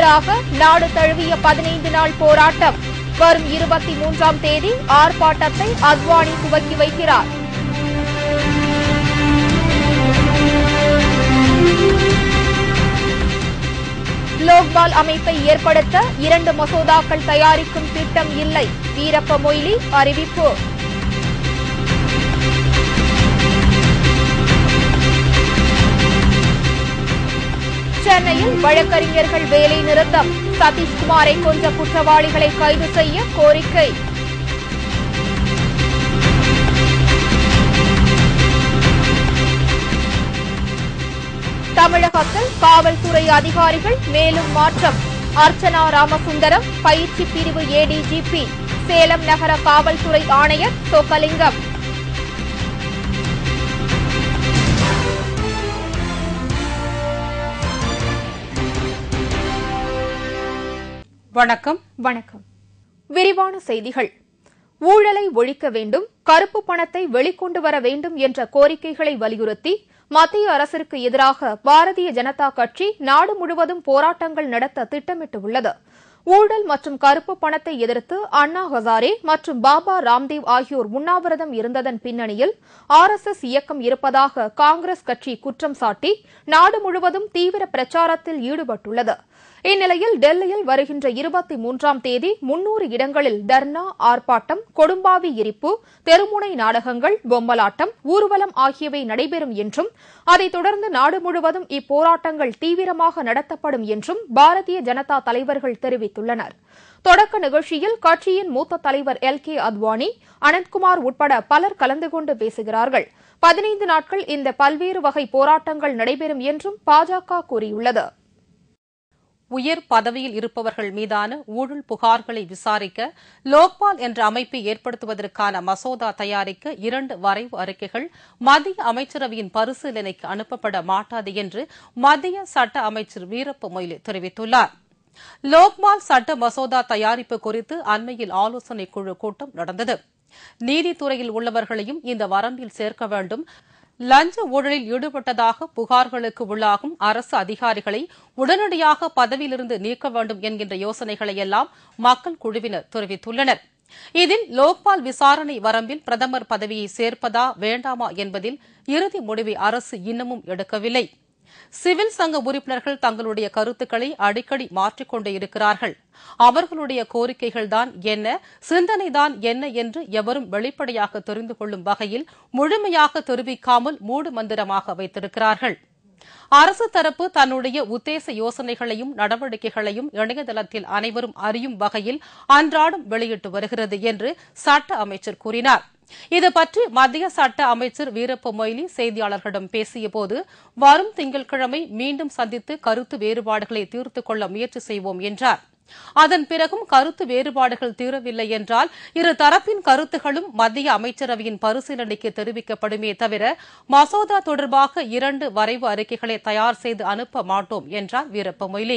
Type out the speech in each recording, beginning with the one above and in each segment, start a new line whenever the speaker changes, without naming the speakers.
எதிராக நாடு தழுவிய பதினைந்து நாள் போராட்டம் வரும் இருபத்தி மூன்றாம் தேதி ஆர்ப்பாட்டத்தை அத்வானி துவக்கி வைக்கிறார் லோக்பால் அமைப்பை ஏற்படுத்த இரண்டு மசோதாக்கள் தயாரிக்கும் திட்டம் இல்லை வீரப்ப மொய்லி அறிவிப்பு சென்னையில் வழக்கறிஞர்கள் வேலை நிறுத்தம் சதீஷ்குமாரை கொன்ற குற்றவாளிகளை கைது செய்ய கோரிக்கை தமிழகத்தில் காவல்துறை அதிகாரிகள் மேலும் மாற்றம் அர்ச்சனா ராமசுந்தரம் பயிற்சி பிரிவு ஏடிஜிபி சேலம் நகர காவல்துறை ஆணையர் சொக்கலிங்கம்
வணக்கம்
வணக்கம் விரிவான செய்திகள் ஊழலை ஒழிக்க வேண்டும் கருப்பு பணத்தை வெளிக்கொண்டு வர வேண்டும் என்ற கோரிக்கைகளை வலியுறுத்தி மத்திய அரசிற்கு எதிராக பாரதிய ஜனதா கட்சி நாடு முழுவதும் போராட்டங்கள் நடத்த திட்டமிட்டுள்ளது ஊழல் மற்றும் கருப்பு பணத்தை எதிர்த்து அண்ணா ஹசாரே மற்றும் பாபா ராம்தேவ் ஆகியோர் உண்ணாவிரதம் இருந்ததன் பின்னணியில் ஆர் எஸ் எஸ் இயக்கம் இருப்பதாக காங்கிரஸ் கட்சி குற்றம் சாட்டி நாடு முழுவதும் தீவிர பிரச்சாரத்தில் ஈடுபட்டுள்ளது இந்நிலையில் டெல்லியில் வருகின்ற இருபத்தி மூன்றாம் தேதி முன்னூறு இடங்களில் தர்ணா ஆர்ப்பாட்டம் கொடும்பாவி எரிப்பு தெருமுனை நாடகங்கள் பொம்மலாட்டம் ஊர்வலம் ஆகியவை நடைபெறும் என்றும் அதைத் தொடர்ந்து நாடு முழுவதும் இப்போராட்டங்கள் தீவிரமாக நடத்தப்படும் என்றும் பாரதிய ஜனதா தலைவர்கள் தெரிவித்துள்ளனர் தொடக்க நிகழ்ச்சியில் கட்சியின் மூத்த தலைவர் எல் கே அத்வானி அனந்த்குமார் உட்பட பலர் கலந்து கொண்டு பேசுகிறார்கள் பதினைந்து நாட்கள் இந்த பல்வேறு வகை போராட்டங்கள் நடைபெறும் என்றும் பாஜக கூறியுள்ளது
உயர் பதவியில் இருப்பவர்கள் மீதான ஊழல் புகார்களை விசாரிக்க லோக்பால் என்ற அமைப்பை ஏற்படுத்துவதற்கான மசோதா தயாரிக்க இரண்டு வரைவு அறிக்கைகள் மத்திய அமைச்சரவையின் பரிசீலனைக்கு அனுப்பப்பட மாட்டாது என்று மத்திய சட்ட அமைச்சர் வீரப்ப மொய்லி தெரிவித்துள்ளார் லோக்பால் சட்ட மசோதா தயாரிப்பு குறித்து அண்மையில் ஆலோசனைக் குழு கூட்டம் நடந்தது நீதித்துறையில் உள்ளவர்களையும் இந்த வரம்பில் சேர்க்க வேண்டும் லஞ்ச ஊழலில் ஈடுபட்டதாக புகார்களுக்கு உள்ளாகும் அரசு அதிகாரிகளை உடனடியாக பதவியிலிருந்து நீக்க வேண்டும் என்கின்ற யோசனைகளை எல்லாம் மக்கள் குழுவினர் தெரிவித்துள்ளனர் இதில் லோக்பால் விசாரணை வரம்பில் பிரதமர் பதவியை சேர்ப்பதா வேண்டாமா என்பதில் இறுதி முடிவை அரசு இன்னமும் எடுக்கவில்லை சிவில் சங்க உறுப்பினர்கள் தங்களுடைய கருத்துக்களை அடிக்கடி மாற்றிக்கொண்டே இருக்கிறார்கள் அவர்களுடைய கோரிக்கைகள்தான் என்ன சிந்தனைதான் என்ன என்று எவரும் வெளிப்படையாக தெரிந்து கொள்ளும் வகையில் முழுமையாக தெரிவிக்காமல் மூடு மந்திரமாக வைத்திருக்கிறார்கள் அரசு தரப்பு தன்னுடைய உத்தேச யோசனைகளையும் நடவடிக்கைகளையும் இணையதளத்தில் அனைவரும் அறியும் வகையில் அன்றாடம் வெளியிட்டு வருகிறது என்று சட்ட அமைச்சர் கூறினார் இதுபற்றி மத்திய சட்ட அமைச்சர் வீரப்ப மொய்லி செய்தியாளர்களிடம் பேசியபோது வரும் திங்கட்கிழமை மீண்டும் சந்தித்து கருத்து வேறுபாடுகளை தீர்த்துக் கொள்ள முயற்சி செய்வோம் என்றார் அதன் பிறகும் கருத்து வேறுபாடுகள் தீரவில்லை என்றால் இரு தரப்பின் கருத்துகளும் மத்திய அமைச்சரவையின் பரிசீலனைக்கு தெரிவிக்கப்படுமே தவிர மசோதா தொடர்பாக இரண்டு வரைவு அறிக்கைகளை தயார் செய்து அனுப்ப மாட்டோம் என்றார் வீரப்ப மொய்லி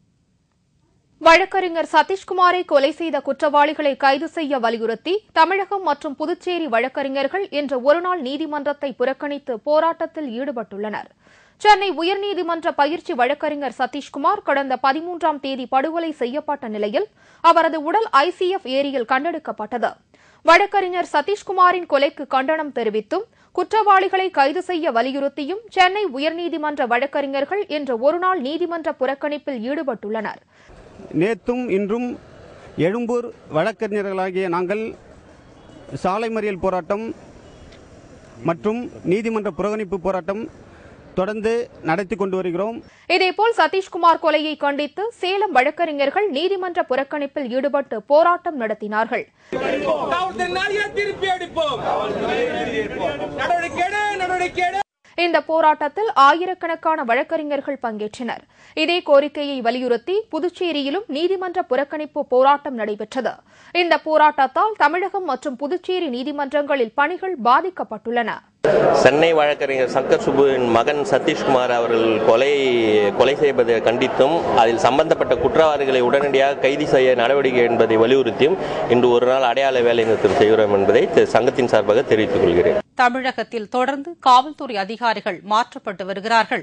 வழக்கறிஞர் சதீஷ்குமாரை கொலை செய்த குற்றவாளிகளை கைது செய்ய வலியுறுத்தி தமிழகம் மற்றும் புதுச்சேரி வழக்கறிஞர்கள் இன்று ஒருநாள் நீதிமன்றத்தை புறக்கணித்து போராட்டத்தில் ஈடுபட்டுள்ளனர் சென்னை உயர்நீதிமன்ற பயிற்சி வழக்கறிஞர் சதீஷ்குமார் கடந்த பதிமூன்றாம் தேதி படுகொலை செய்யப்பட்ட நிலையில் அவரது உடல் ஐசிஎஃப் ஏரியில் கண்டெடுக்கப்பட்டது வழக்கறிஞர் சதீஷ்குமாரின் கொலைக்கு கண்டனம் தெரிவித்தும் குற்றவாளிகளை கைது செய்ய வலியுறுத்தியும் சென்னை உயர்நீதிமன்ற வழக்கறிஞர்கள் இன்று ஒருநாள் நீதிமன்ற புறக்கணிப்பில் ஈடுபட்டுள்ளனர்
நேற்றும் இன்றும் எழும்பூர் வழக்கறிஞர்களாகிய நாங்கள் சாலை மறியல் போராட்டம் மற்றும் நீதிமன்ற புறக்கணிப்பு போராட்டம் தொடர்ந்து நடத்தி கொண்டு வருகிறோம்
இதேபோல் சதீஷ்குமார் கொலையை கண்டித்து சேலம் வழக்கறிஞர்கள் நீதிமன்ற புறக்கணிப்பில் ஈடுபட்டு போராட்டம் நடத்தினார்கள்
காவல்துறையினாலேயே திருப்பி அடிப்போம் நடவடிக்கை எடு, நடவடிக்கை எடு.
இந்த போராட்டத்தில் ஆயிரக்கணக்கான வழக்கறிஞர்கள் பங்கேற்றனர் இதே கோரிக்கையை வலியுறுத்தி புதுச்சேரியிலும் நீதிமன்ற புறக்கணிப்பு போராட்டம் நடைபெற்றது இந்த போராட்டத்தால் தமிழகம் மற்றும் புதுச்சேரி நீதிமன்றங்களில் பணிகள் பாதிக்கப்பட்டுள்ளன
சென்னை வழக்கறிஞர் சங்கர் சுப்புவின் மகன் சதீஷ்குமார் அவர்கள் கொலை கொலை செய்வதை கண்டித்தும் அதில் சம்பந்தப்பட்ட குற்றவாளிகளை உடனடியாக கைது செய்ய நடவடிக்கை என்பதை வலியுறுத்தியும் இன்று ஒரு நாள் அடையாள வேலை நிறுத்தம் செய்கிறோம் என்பதை த- சங்கத்தின் சார்பாக தெரிவித்துக் கொள்கிறேன்
தமிழகத்தில் தொடர்ந்து காவல்துறை அதிகாரிகள் மாற்றப்பட்டு வருகிறார்கள்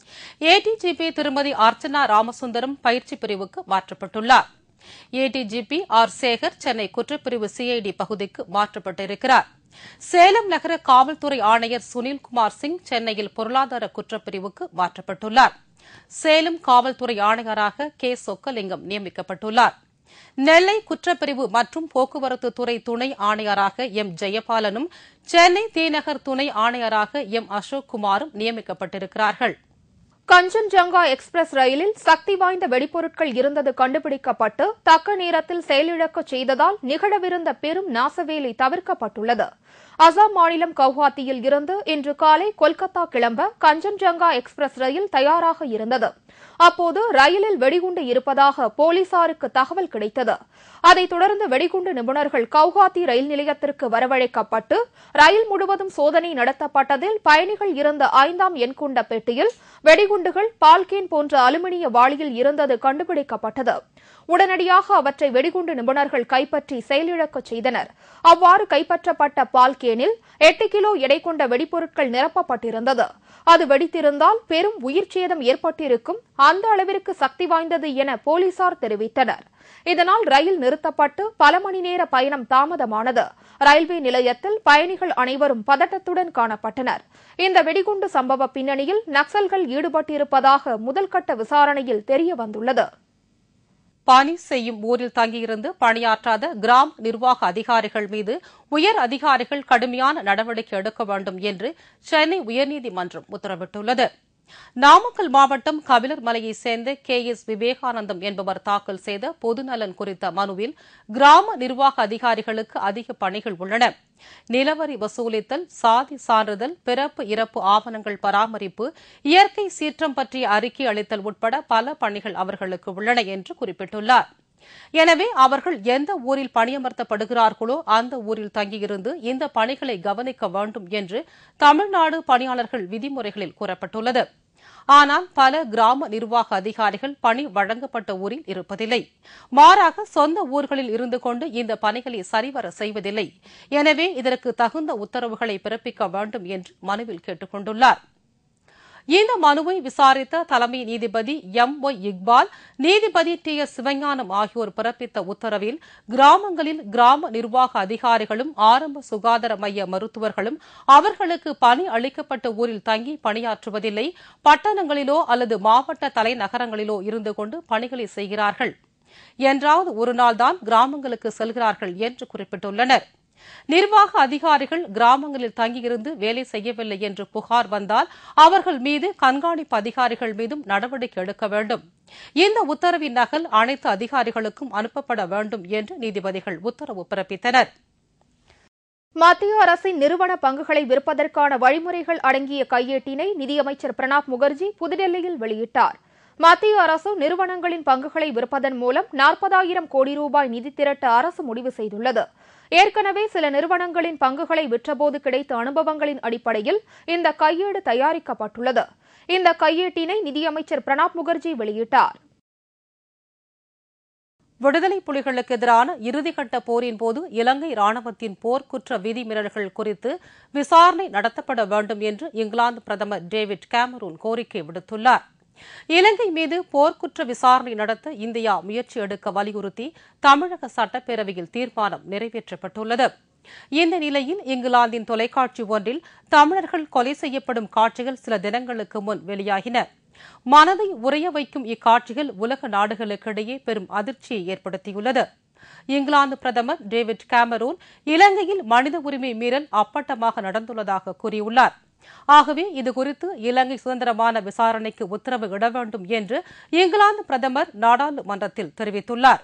ஏடிஜிபி திருமதி அர்ச்சனா ராமசுந்தரம் பயிற்சி பிரிவுக்கு மாற்றப்பட்டுள்ளார் ஏடிஜிபி ஆர் சேகர் சென்னை குற்றப்பிரிவு சிஐடி பகுதிக்கு மாற்றப்பட்டிருக்கிறார் சேலம் நகர காவல்துறை ஆணையர் சுனில்குமார் சிங் சென்னையில் பொருளாதார குற்றப்பிரிவுக்கு மாற்றப்பட்டுள்ளார் சேலம் காவல்துறை ஆணையராக கே சொக்கலிங்கம் நியமிக்கப்பட்டுள்ளார் நெல்லை குற்றப்பிரிவு மற்றும் போக்குவரத்து துறை துணை ஆணையராக எம் ஜெயபாலனும் சென்னை தீநகர் துணை ஆணையராக எம் அசோக் குமாரும் நியமிக்கப்பட்டிருக்கிறார்கள்
கஞ்சன்ஜங்கா எக்ஸ்பிரஸ் ரயிலில் சக்தி வாய்ந்த வெடிப்பொருட்கள் இருந்தது கண்டுபிடிக்கப்பட்டு தக்க நேரத்தில் செயலிழக்கச் செய்ததால் நிகழவிருந்த பெரும் நாசவேலை தவிர்க்கப்பட்டுள்ளது அசாம் மாநிலம் கவுஹாத்தியில் இருந்து இன்று காலை கொல்கத்தா கிளம்ப கஞ்சன்ஜங்கா எக்ஸ்பிரஸ் ரயில் தயாராக இருந்தது அப்போது ரயிலில் வெடிகுண்டு இருப்பதாக போலீசாருக்கு தகவல் கிடைத்தது அதைத் தொடர்ந்து வெடிகுண்டு நிபுணர்கள் கவுஹாத்தி ரயில் நிலையத்திற்கு வரவழைக்கப்பட்டு ரயில் முழுவதும் சோதனை நடத்தப்பட்டதில் பயணிகள் இருந்த ஐந்தாம் எண் கொண்ட பெட்டியில் வெடிகுண்டுகள் பால்கேன் போன்ற அலுமினிய வாளியில் இருந்தது கண்டுபிடிக்கப்பட்டது உடனடியாக அவற்றை வெடிகுண்டு நிபுணர்கள் கைப்பற்றி செயலிழக்கச் செய்தனர் அவ்வாறு கைப்பற்றப்பட்ட பால்கேனில் எட்டு கிலோ எடை கொண்ட வெடிப்பொருட்கள் நிரப்பப்பட்டிருந்தது அது வெடித்திருந்தால் பெரும் உயிர் சேதம் ஏற்பட்டிருக்கும் அந்த அளவிற்கு சக்தி வாய்ந்தது என போலீசார் தெரிவித்தனர் இதனால் ரயில் நிறுத்தப்பட்டு பல மணி நேர பயணம் தாமதமானது ரயில்வே நிலையத்தில் பயணிகள் அனைவரும் பதட்டத்துடன் காணப்பட்டனர் இந்த வெடிகுண்டு சம்பவ பின்னணியில் நக்சல்கள் ஈடுபட்டிருப்பதாக முதல்கட்ட விசாரணையில் தெரியவந்துள்ளது
பணி செய்யும் ஊரில் தங்கியிருந்து பணியாற்றாத கிராம நிர்வாக அதிகாரிகள் மீது உயர் அதிகாரிகள் கடுமையான நடவடிக்கை எடுக்க வேண்டும் என்று சென்னை உயர்நீதிமன்றம் உத்தரவிட்டுள்ளது நாமக்கல் மாவட்டம் கபிலர் மலையைச் சேர்ந்த கே எஸ் விவேகானந்தம் என்பவர் தாக்கல் செய்த பொதுநலன் குறித்த மனுவில் கிராம நிர்வாக அதிகாரிகளுக்கு அதிக பணிகள் உள்ளன நிலவரி வசூலித்தல் சாதி சான்றிதழ் பிறப்பு இறப்பு ஆவணங்கள் பராமரிப்பு இயற்கை சீற்றம் பற்றிய அறிக்கை அளித்தல் உட்பட பல பணிகள் அவர்களுக்கு உள்ளன என்று குறிப்பிட்டுள்ளார் எனவே அவர்கள் எந்த ஊரில் பணியமர்த்தப்படுகிறார்களோ அந்த ஊரில் தங்கியிருந்து இந்த பணிகளை கவனிக்க வேண்டும் என்று தமிழ்நாடு பணியாளர்கள் விதிமுறைகளில் கூறப்பட்டுள்ளது ஆனால் பல கிராம நிர்வாக அதிகாரிகள் பணி வழங்கப்பட்ட ஊரில் இருப்பதில்லை மாறாக சொந்த ஊர்களில் இருந்து கொண்டு இந்த பணிகளை சரிவர செய்வதில்லை எனவே இதற்கு தகுந்த உத்தரவுகளை பிறப்பிக்க வேண்டும் என்று மனுவில் கேட்டுக் கொண்டுள்ளார் இந்த மனுவை விசாரித்த தலைமை நீதிபதி எம் ஒய் இக்பால் நீதிபதி டி எஸ் சிவஞானம் ஆகியோர் பிறப்பித்த உத்தரவில் கிராமங்களில் கிராம நிர்வாக அதிகாரிகளும் ஆரம்ப சுகாதார மைய மருத்துவர்களும் அவர்களுக்கு பணி அளிக்கப்பட்ட ஊரில் தங்கி பணியாற்றுவதில்லை பட்டணங்களிலோ அல்லது மாவட்ட தலைநகரங்களிலோ இருந்து கொண்டு பணிகளை செய்கிறார்கள் என்றாவது ஒருநாள் தான் கிராமங்களுக்கு செல்கிறார்கள் என்று குறிப்பிட்டுள்ளனர் நிர்வாக அதிகாரிகள் கிராமங்களில் தங்கியிருந்து வேலை செய்யவில்லை என்று புகார் வந்தால் அவர்கள் மீது கண்காணிப்பு அதிகாரிகள் மீதும் நடவடிக்கை எடுக்க வேண்டும் இந்த உத்தரவின் நகல் அனைத்து அதிகாரிகளுக்கும் அனுப்பப்பட வேண்டும் என்று நீதிபதிகள் உத்தரவு பிறப்பித்தனர்
மத்திய அரசின் நிறுவன பங்குகளை விற்பதற்கான வழிமுறைகள் அடங்கிய கையேட்டினை நிதியமைச்சர் பிரணாப் முகர்ஜி புதுடெல்லியில் வெளியிட்டார் மத்திய அரசு நிறுவனங்களின் பங்குகளை விற்பதன் மூலம் நாற்பதாயிரம் கோடி ரூபாய் நிதி திரட்ட அரசு முடிவு செய்துள்ளது ஏற்கனவே சில நிறுவனங்களின் பங்குகளை விற்றபோது கிடைத்த அனுபவங்களின் அடிப்படையில் இந்த கையேடு தயாரிக்கப்பட்டுள்ளது இந்த கையேட்டினை நிதியமைச்சர் பிரணாப் முகர்ஜி வெளியிட்டார்
விடுதலை புலிகளுக்கு எதிரான இறுதிக்கட்ட போரின் போது இலங்கை ராணுவத்தின் போர்க்குற்ற விதிமீறல்கள் குறித்து விசாரணை நடத்தப்பட வேண்டும் என்று இங்கிலாந்து பிரதமர் டேவிட் கேமரூன் கோரிக்கை விடுத்துள்ளார் இலங்கை மீது போர்க்குற்ற விசாரணை நடத்த இந்தியா முயற்சி எடுக்க வலியுறுத்தி தமிழக சட்டப்பேரவையில் தீர்மானம் நிறைவேற்றப்பட்டுள்ளது இந்த நிலையில் இங்கிலாந்தின் தொலைக்காட்சி ஒன்றில் தமிழர்கள் கொலை செய்யப்படும் காட்சிகள் சில தினங்களுக்கு முன் வெளியாகின மனதை உறைய வைக்கும் இக்காட்சிகள் உலக நாடுகளுக்கிடையே பெரும் அதிர்ச்சியை ஏற்படுத்தியுள்ளது இங்கிலாந்து பிரதமர் டேவிட் கேமரூன் இலங்கையில் மனித உரிமை மீறல் அப்பட்டமாக நடந்துள்ளதாக கூறியுள்ளார் ஆகவே இதுகுறித்து இலங்கை சுதந்திரமான விசாரணைக்கு உத்தரவு இட வேண்டும் என்று இங்கிலாந்து பிரதமர் நாடாளுமன்றத்தில் தெரிவித்துள்ளார்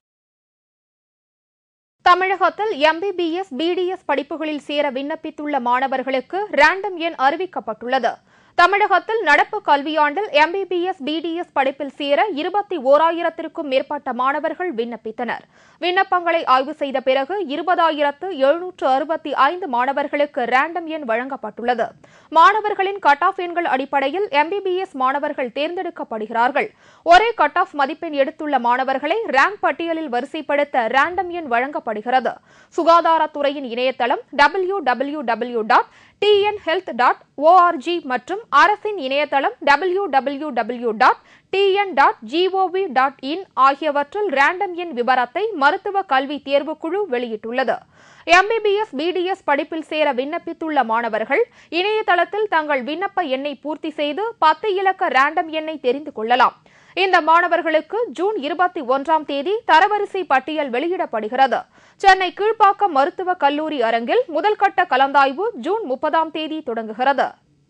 தமிழகத்தில் எம்பிபிஎஸ் பிடிஎஸ் படிப்புகளில் சேர விண்ணப்பித்துள்ள மாணவர்களுக்கு ரேண்டம் எண் அறிவிக்கப்பட்டுள்ளது தமிழகத்தில் நடப்பு கல்வியாண்டில் எம்பிபிஎஸ் பிடிஎஸ் படிப்பில் சேர இருபத்தி ஓராயிரத்திற்கும் மேற்பட்ட மாணவர்கள் விண்ணப்பித்தனர் விண்ணப்பங்களை ஆய்வு செய்த பிறகு இருபதாயிரத்து எழுநூற்று அறுபத்தி ஐந்து மாணவர்களுக்கு ரேண்டம் எண் வழங்கப்பட்டுள்ளது மாணவர்களின் கட் ஆஃப் எண்கள் அடிப்படையில் எம்பிபிஎஸ் மாணவர்கள் தேர்ந்தெடுக்கப்படுகிறார்கள் ஒரே கட் ஆஃப் மதிப்பெண் எடுத்துள்ள மாணவர்களை ரேங்க் பட்டியலில் வரிசைப்படுத்த ரேண்டம் எண் வழங்கப்படுகிறது சுகாதாரத்துறையின் இணையதளம் W W W dot TN health dot ORG மற்றும் மற்றும் அரசின் இணையதளம் W W W dot TN dot GOV dot in ஆகியவற்றில் ரேண்டம் எண் விவரத்தை மருத்துவ கல்வி தேர்வுக்குழு வெளியிட்டுள்ளது எம்பிபிஎஸ் பிடிஎஸ் படிப்பில் சேர விண்ணப்பித்துள்ள மாணவர்கள் இணையதளத்தில் தங்கள் விண்ணப்ப எண்ணை பூர்த்தி செய்து பத்து இலக்க ரேண்டம் எண்ணை தெரிந்து கொள்ளலாம் இந்த மாணவர்களுக்கு ஜூன் இருபத்தி ஒன்றாம் தேதி தரவரிசை பட்டியல் வெளியிடப்படுகிறது சென்னை கீழ்ப்பாக்கம் மருத்துவக் கல்லூரி அரங்கில் முதல்கட்ட கலந்தாய்வு ஜூன் முப்பதாம் தேதி தொடங்குகிறது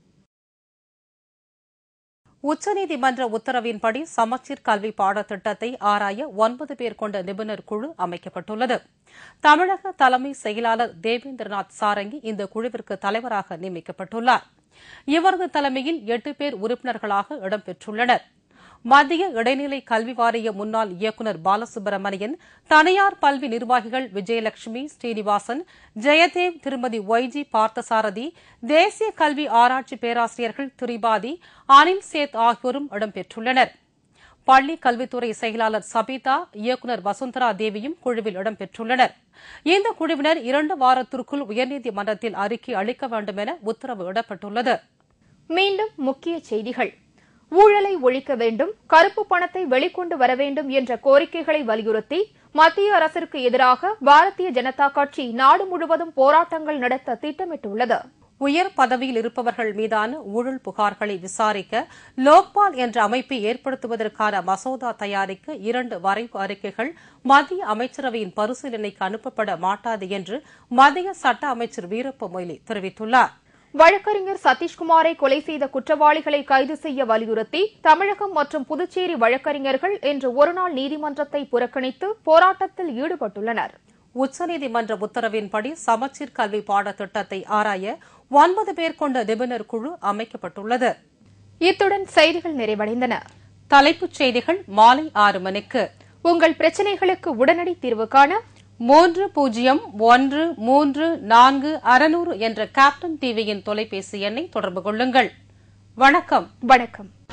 உச்சநீதிமன்ற உத்தரவின்படி சமச்சீர் கல்வி பாடத்திட்டத்தை ஆராய ஒன்பது பேர் கொண்ட நிபுணர் குழு அமைக்கப்பட்டுள்ளது தமிழக தலைமை செயலாளர் தேவேந்திரநாத் சாரங்கி இந்த குழுவிற்கு தலைவராக நியமிக்கப்பட்டுள்ளார் இவரது தலைமையில் எட்டு பேர் உறுப்பினர்களாக இடம்பெற்றுள்ளனர் மத்திய இடைநிலை கல்வி வாரிய முன்னாள் இயக்குநர் பாலசுப்ரமணியன் தனியார் கல்வி நிர்வாகிகள் விஜயலட்சுமி ஸ்ரீனிவாசன் ஜெயதேவ் திருமதி ஒய்ஜி பார்த்தசாரதி தேசிய கல்வி ஆராய்ச்சி பேராசிரியர்கள் திரிபாதி அனில் சேத் ஆகியோரும் இடம்பெற்றுள்ளனர் பள்ளி கல்வித்துறை செயலாளர் சபிதா இயக்குநர் வசுந்தரா தேவியும் குழுவில் இடம்பெற்றுள்ளனர் இந்த குழுவினர் இரண்டு வாரத்திற்குள் உயர்நீதிமன்றத்தில் அறிக்கை அளிக்க வேண்டும் என உத்தரவு இடப்பட்டுள்ளது
மீண்டும் முக்கிய செய்திகள் ஊழலை ஒழிக்க வேண்டும் கருப்பு பணத்தை வெளிக்கொண்டு வர வேண்டும் என்ற கோரிக்கைகளை வலியுறுத்தி மத்திய அரசிற்கு எதிராக பாரதிய ஜனதா கட்சி நாடு முழுவதும் போராட்டங்கள் நடத்த திட்டமிட்டுள்ளது
உயர் பதவியில் இருப்பவர்கள் மீதான ஊழல் புகார்களை விசாரிக்க லோக்பால் என்ற அமைப்பை ஏற்படுத்துவதற்கான மசோதா தயாரிக்க இரண்டு வரைவு அறிக்கைகள் மத்திய அமைச்சரவையின் பரிசீலனைக்கு அனுப்பப்பட மாட்டாது என்று மத்திய சட்ட அமைச்சர் வீரப்ப மொய்லி தெரிவித்துள்ளார்
வழக்கறிஞர் சதீஷ்குமாரை கொலை செய்த குற்றவாளிகளை கைது செய்ய வலியுறுத்தி தமிழகம் மற்றும் புதுச்சேரி வழக்கறிஞர்கள் இன்று ஒருநாள் நீதிமன்றத்தை புறக்கணித்து போராட்டத்தில் ஈடுபட்டுள்ளனர்
உச்சநீதிமன்ற உத்தரவின்படி சமச்சீர் கல்வி பாடத்திட்டத்தை ஆராய ஒன்பது பேர் கொண்ட நிபுணர் குழு அமைக்கப்பட்டுள்ளது
இத்துடன் செய்திகள் நிறைவடைந்தன
தலைப்புச் செய்திகள் மாலை ஆறு மணிக்கு
உங்கள் பிரச்சினைகளுக்கு உடனடி தீர்வு காண
மூன்று பூஜ்ஜியம் ஒன்று மூன்று நான்கு அறுநூறு என்ற கேப்டன் டிவியின் தொலைபேசி எண்ணை தொடர்பு கொள்ளுங்கள் வணக்கம்
வணக்கம்